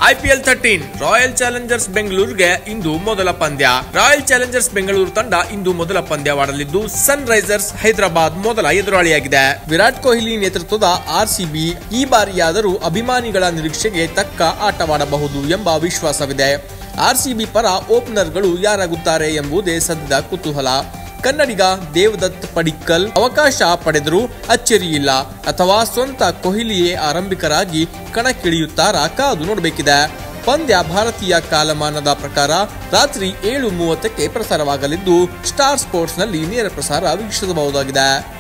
IPL thirteen royal Challengers ಬೆಂಗಳೂರಿಗೆ ಇಂದು ಮೊದಲ ಪಂದ್ಯ ರಾಯಲ್ ಚಾಲೆಂಜರ್ಸ್ ಬೆಂಗಳೂರು ತಂಡ ಇಂದು ಮೊದಲ ಪಂದ್ಯವಾಡಲಿದ್ದು ಸನ್ ರೈಸರ್ಸ್ ಹೈದರಾಬಾದ್ ಮೊದಲ ಎದುರಾಳಿಯಾಗಿದೆ ವಿರಾಟ್ ಕೊಹ್ಲಿ ನೇತೃತ್ವದ ಆರ್ಸಿಬಿ ಈ ಬಾರಿಯಾದರೂ ಅಭಿಮಾನಿಗಳ ನಿರೀಕ್ಷೆಗೆ ತಕ್ಕ ಆಟವಾಡಬಹುದು ಎಂಬ ವಿಶ್ವಾಸವಿದೆ ಆರ್ಸಿಬಿ ಪರ ಓಪನರ್ಗಳು ಯಾರಾಗುತ್ತಾರೆ ಎಂಬುದೇ ಸದ್ಯದ ಕುತೂಹಲ ಕನ್ನಡಿಗ ದೇವದತ್ ಪಡಿಕ್ಕಲ್ ಅವಕಾಶ ಪಡೆದರೂ ಅಚ್ಚರಿಯಿಲ್ಲ ಅಥವಾ ಸ್ವಂತ ಕೊಹ್ಲಿಯೇ ಆರಂಭಿಕರಾಗಿ ಕಣಕ್ಕಿಳಿಯುತ್ತಾರಾ ಕಾದು ನೋಡಬೇಕಿದೆ ಪಂದ್ಯ ಭಾರತೀಯ ಕಾಲಮಾನದ ಪ್ರಕಾರ ರಾತ್ರಿ ಏಳು ಮೂವತ್ತಕ್ಕೆ ಪ್ರಸಾರವಾಗಲಿದ್ದು ಸ್ಟಾರ್ ಸ್ಪೋರ್ಟ್ಸ್ನಲ್ಲಿ ನೇರ ಪ್ರಸಾರ ವೀಕ್ಷಿಸಬಹುದಾಗಿದೆ